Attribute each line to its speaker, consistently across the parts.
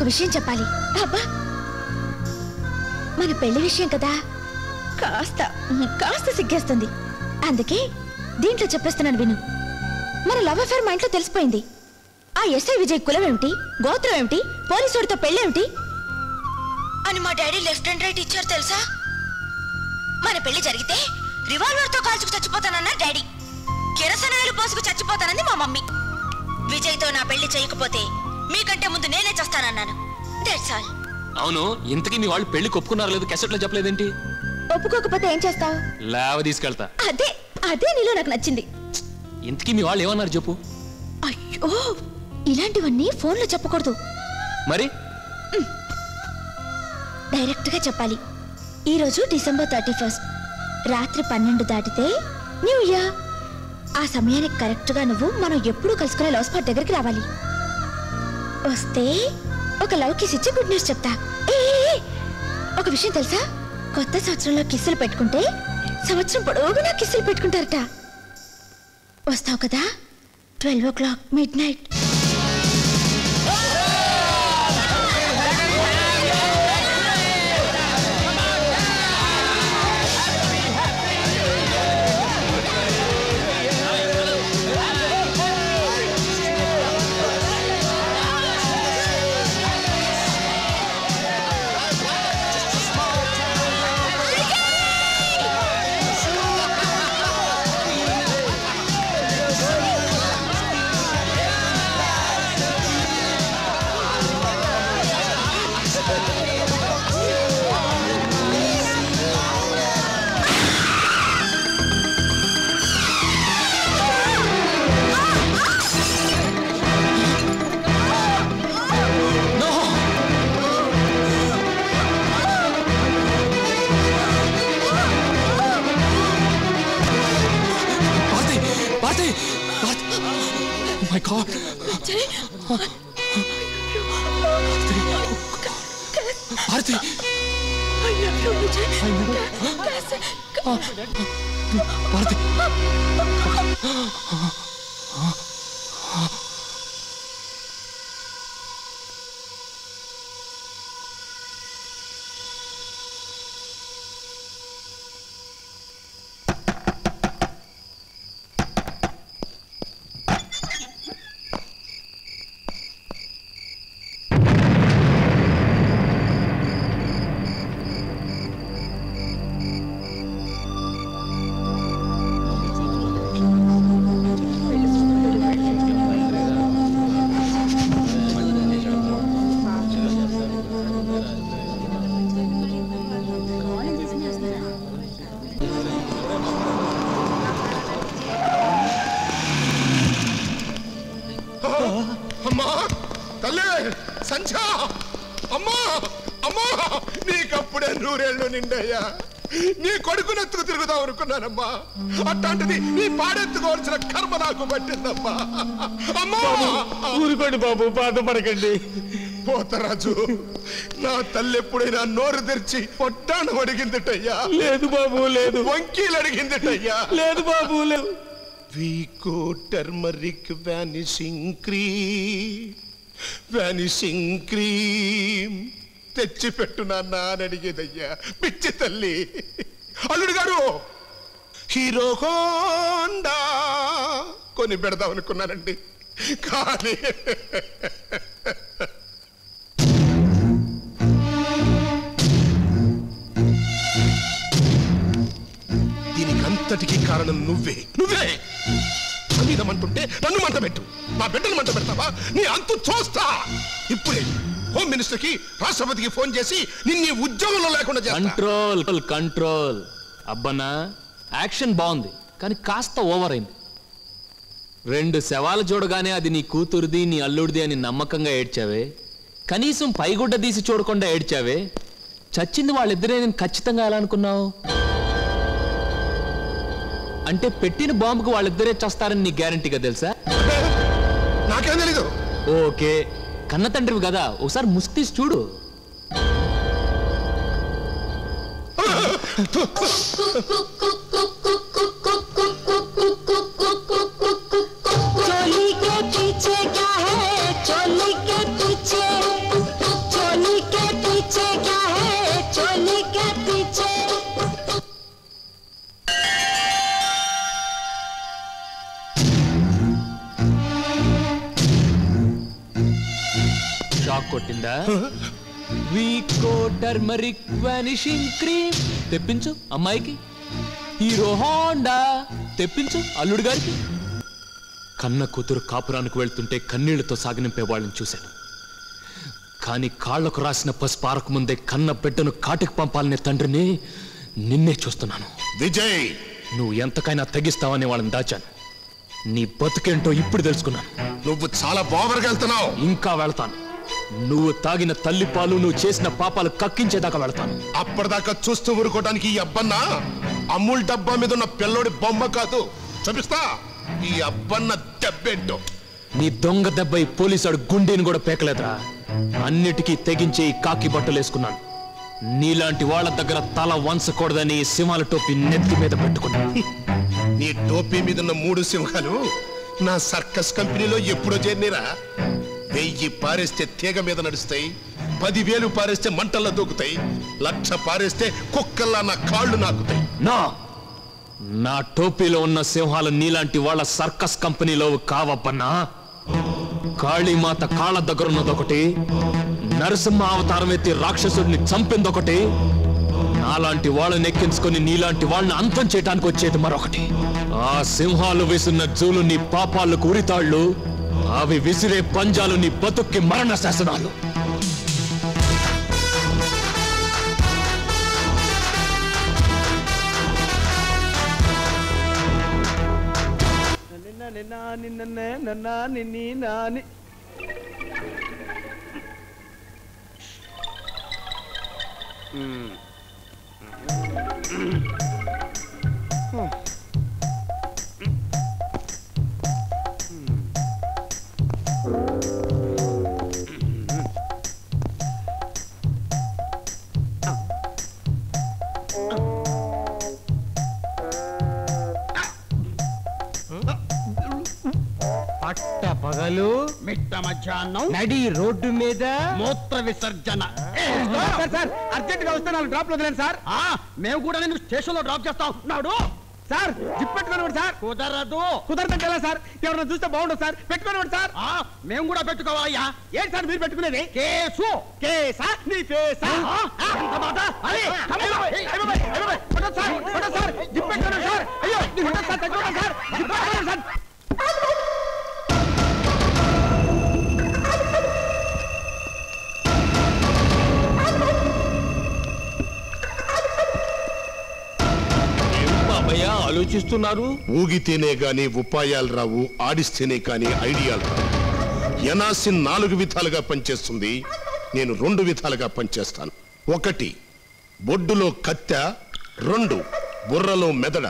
Speaker 1: విషయం చెప్పాలి అబ్బా మన పెళ్లి విషయం కదా కాస్త కాస్త సిగ్గేస్తుంది అందుకే దీంట్లో చెప్పేస్తున్నాను విను మన లవ్ అఫేర్ మా ఇంట్లో తెలిసిపోయింది ఆ ఎస్ఐ విజయ్ కులం ఏమిటి గోత్రం ఏమిటి పోలీసుడితో పెళ్ళేమిటి అని మా డాడీ లెఫ్ట్ అండ్ రైట్ ఇచ్చారు తెలుసా మన పెళ్లి జరిగితే రివాల్వర్ తో కాల్చుకు చచ్చిపోతానన్న డాడీ కిరసనాయలు పోసుకు చచ్చిపోతానంది మా మమ్మీ విజయ్తో నా పెళ్లి చేయకపోతే మీకంటే ముందు నేనే చేస్తానన్నాను దట్స్ ఆల్
Speaker 2: అవును ఇంతకీ మీ వాళ్ళు పెళ్లి ఒప్పుకున్నారు లేదు కెసెట్లో చెప్పలేదేంటి
Speaker 1: ఒప్పుకోకపోతే ఏం చేస్తావు
Speaker 2: లేవ తీసుకెళ్తా
Speaker 1: అదే అదే నీలో నాకు నచ్చింది
Speaker 2: ఇంతకీ మీ వాళ్ళు ఏమన్నారు చెప్పు
Speaker 1: అయ్యో ఇలాంటివన్నీ ఫోన్లో చెప్పకూడదు
Speaker 2: మరి
Speaker 1: డైరెక్ట్ గా చెప్పాలి ఈ రోజు డిసెంబర్ థర్టీ ఫస్ట్ రాత్రి పన్నెండు దాటితే న్యూ ఇయర్ ఆ సమయానికి కరెక్ట్ గా నువ్వు మనం ఎప్పుడూ కలుసుకునే లవ్ స్పాట్ దగ్గరికి రావాలి వస్తే ఒక లవ్ కిస్ ఇచ్చి గుడ్ న్యూస్ చెప్తా ఏ ఏ, ఏ, ఒక విషయం తెలుసా కొత్త సంవత్సరంలో కిస్సులు పెట్టుకుంటే సంవత్సరం పొడవునా కిస్సులు పెట్టుకుంటారట వస్తావు కదా twelve o'clock midnight
Speaker 2: Bharati Bharati my god Bharati Bharati
Speaker 3: అమ్మా తల్లి సంధ్య అమ్మా అమ్మా నీకప్పుడే నూరేళ్ళు నిండయ్యా నీ కొడుకునెత్తుకు తిరుగుదాం అనుకున్నానమ్మా అట్లాంటిది నీ పాడెత్తుకోవాల్సిన కర్మ నాకు పట్టిందమ్మా అమ్మా
Speaker 4: ఊరుకోండి బాబు బాధపడకండి
Speaker 3: పోతరాజు నా తల్లి ఎప్పుడైనా నోరు తెరిచి పొట్టాను అడిగిందిటయ్యా
Speaker 4: లేదు బాబు లేదు
Speaker 3: వంకీలు అడిగిందిటయ్యా
Speaker 4: లేదు బాబు లేదు
Speaker 3: Vicco turmeric vanishing cream vanishing cream తెచ్చి పెట్టు నాన్న అని అడిగేదయ్యా పిచ్చి తల్లి అల్లుడు గారు హీరో హోండా కొని పెడదాం అనుకున్నానండి కానీ దీనికి అంతటికీ కారణం నువ్వే నువ్వే నా మీద మంటుంటే నన్ను మంట పెట్టు నా బిడ్డను మంట పెడతావా నీ అంతు చూస్తా ఇప్పుడే హోమ్ మినిస్టర్ కి రాష్ట్రపతికి ఫోన్ చేసి నిన్ను ఉద్యోగంలో లేకుండా చేస్తా
Speaker 2: కంట్రోల్ కంట్రోల్ అబ్బనా యాక్షన్ బాగుంది కానీ కాస్త ఓవర్ అయింది రెండు శవాలు చూడగానే అది నీ కూతురుది నీ అల్లుడిది అని నమ్మకంగా ఏడ్చావే కనీసం పైగుడ్డ తీసి చూడకుండా ఏడ్చావే చచ్చింది వాళ్ళిద్దరే నేను ఖచ్చితంగా ఎలా అనుకున్నావు అంటే పెట్టిన బాంబుకు వాళ్ళిద్దరే చస్తారని నీ గ్యారంటీగా తెలుసా
Speaker 3: నాకేం తెలీదు
Speaker 2: ఓకే కన్న తండ్రివి కదా ఒకసారి ముసుగు తీసి చూడు
Speaker 5: चोली के पीछे क्या है चोली के पीछे
Speaker 2: కొట్టిందా వీకో టర్మరిక్ వానిషింగ్ క్రీమ్ తెప్పించు అమ్మాయికి హీరో హోండా తెప్పించు అల్లుడు గారికి కన్న కూతురు కాపురానికి వెళ్తుంటే కన్నీళ్లతో సాగనింపే వాళ్ళని చూశాను కానీ కాళ్లకు రాసిన పసుపు ఆరకు ముందే కన్న బిడ్డను కాటికి పంపాలనే తండ్రిని నిన్నే చూస్తున్నాను
Speaker 3: విజయ్
Speaker 2: నువ్వు ఎంతకైనా తెగిస్తావని వాళ్ళని దాచాను నీ బతుకేంటో ఇప్పుడు తెలుసుకున్నాను
Speaker 3: నువ్వు చాలా బావరగా వెళ్తున్నావు
Speaker 2: ఇంకా వెళ్తాను నువ్వు తాగిన తల్లిపాలు నువ్వు చేసిన పాపాలు కక్కించేదాకా వెళ్తాను
Speaker 3: అప్పటిదాకా చూస్తూ ఊరుకోవడానికి ఈ అబ్బన్న అమూల్ డబ్బా మీద ఉన్న పిల్లోడి బొమ్మ కాదు చూపిస్తా ఈ అబ్బన్న దెబ్బేంటో
Speaker 2: నీ దొంగ దెబ్బ ఈ పోలీసాడు గుండెని కూడా పేకలేదురా అన్నిటికీ తెగించే ఈ కాకి బట్టలు వేసుకున్నాను నీలాంటి వాళ్ళ దగ్గర తల వంచకూడదని ఈ సింహాల టోపీ నెత్తి మీద పెట్టుకున్నాను
Speaker 3: నీ టోపీ మీద ఉన్న మూడు సింహాలు నా సర్కస్ కంపెనీలో ఎప్పుడో చేరినరా వెయ్యి పారేస్తే తీగ మీద నడుస్తాయి పదివేలు పారేస్తే మంటల్లో దూకుతాయి లక్ష పారేస్తే కుక్కల్లా నా కాళ్ళు నాకుతాయి
Speaker 2: నా నా టోపీలో ఉన్న సింహాలు నీలాంటి వాళ్ళ సర్కస్ కంపెనీలో కావప్పన్నా కాళీమాత కాళ్ళ దగ్గర ఉన్నదొకటి నరసింహ అవతారం ఎత్తి రాక్షసుడిని చంపిందొకటి నాలాంటి వాళ్ళని ఎక్కించుకొని నీలాంటి వాళ్ళని అంతం చేయడానికి వచ్చేది మరొకటి ఆ సింహాలు వేసిన జూలు నీ పాపాలకు ఉరితాళ్ళు అవి విసిరే పంజాలు నీ బతుక్కి మరణ శాసనాలు
Speaker 4: నిన్న నిన్న నిన్న నిన్న నిన్ని నాని పట్ట పగలు
Speaker 5: మిట్ట మధ్యాహ్నం
Speaker 4: నడి రోడ్డు మీద
Speaker 5: మూత్ర విసర్జన
Speaker 4: సార్ సార్ అర్జెంట్ గా వస్తే నాలుగు డ్రాప్ వదిలేను సార్
Speaker 5: ఆ, మేము కూడా నేను స్టేషన్ లో డ్రాప్ చేస్తాం నాడు
Speaker 4: సార్ జిప్ పెట్టుకోనివ్వండి సార్
Speaker 5: కుదరదు
Speaker 4: కుదరదంటే ఎలా సార్ ఎవరైనా చూస్తే బాగుండదు సార్ పెట్టుకోనివ్వండి సార్
Speaker 5: ఆ, మేము కూడా పెట్టుకోవాలయ్యా
Speaker 4: ఏంటి సార్ మీరు పెట్టుకునేది
Speaker 5: కేసు
Speaker 4: కేసా నీ ఫేసా
Speaker 5: ఆ, ఎంత మాట? అరే,
Speaker 4: అయ్య బాబోయ్, అయ్య బాబోయ్, అయ్య బాబోయ్, కొట్టొద్దు సార్, కొట్టొద్దు సార్, జిప్ పెట్టుకోండి సార్. అయ్యో, నీ కొట్టొద్దు సార్, తగ్గుకోండి సార్, జిప్ పెట్టుకోండి సార్.
Speaker 2: బాబయ్య ఆలోచిస్తున్నారు
Speaker 3: ఊగితేనే గాని ఉపాయాలు రావు ఆడిస్తేనే కాని ఐడియాలు రావు ఎనాసిన్ నాలుగు విధాలుగా పనిచేస్తుంది నేను రెండు విధాలుగా పనిచేస్తాను ఒకటి బొడ్డులో కత్తె రెండు బుర్రలో మెదడ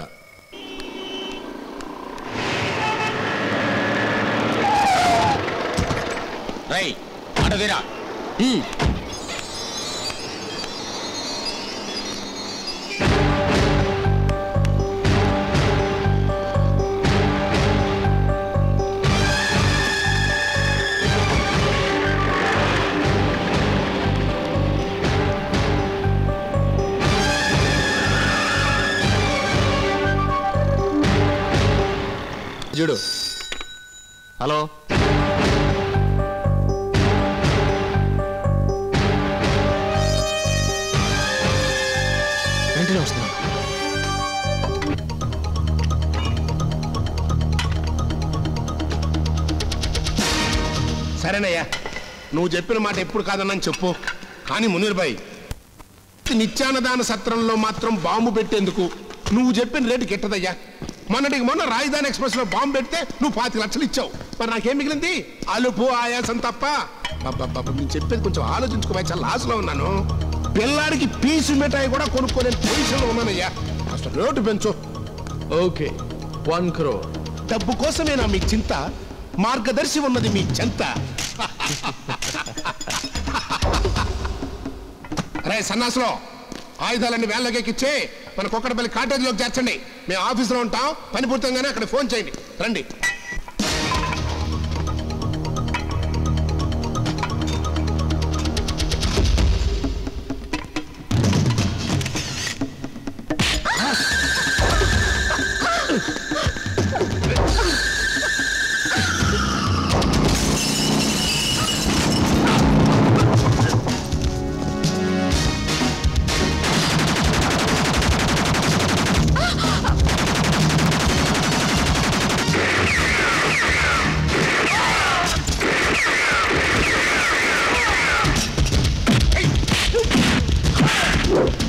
Speaker 5: రై అడదిరా
Speaker 2: చూడు హలో వెంటనే వస్తున్నాను
Speaker 3: సరేనయ్యా నువ్వు చెప్పిన మాట ఎప్పుడు కాదన్నని చెప్పు కానీ మునీర్ భాయ్ నిత్యానదాన సత్రంలో మాత్రం బాంబు పెట్టేందుకు నువ్వు చెప్పిన రేటు గిట్టదయ్యా మొన్నటికి మొన్న రాజధాని ఎక్స్ప్రెస్ లో బాంబు పెడితే నువ్వు పాతి లక్షలు ఇచ్చావు మరి నాకేం మిగిలింది అలుపు ఆయాసం తప్ప అబ్బబ్బబ్బ, నేను చెప్పేది కొంచెం ఆలోచించుకోవా చాలా లాస్లో ఉన్నాను పిల్లాడికి పీసు మిఠాయి కూడా కొనుక్కోలేని పొజిషన్లో ఉన్నానయ్యా అసలు రేటు పెంచు
Speaker 2: ఓకే వన్ క్రోర్
Speaker 3: డబ్బు కోసమేనా మీ చింత మార్గదర్శి ఉన్నది మీ చెంత రే సన్నాసులో ఆయుధాలన్నీ వేళ్ళకి ఎక్కిచ్చి మన కుక్కడపల్లి కాటేజీలోకి చేర్చండి మేము ఆఫీసులో ఉంటాం పని పూర్తంగానే అక్కడ ఫోన్ చేయండి రండి ఆ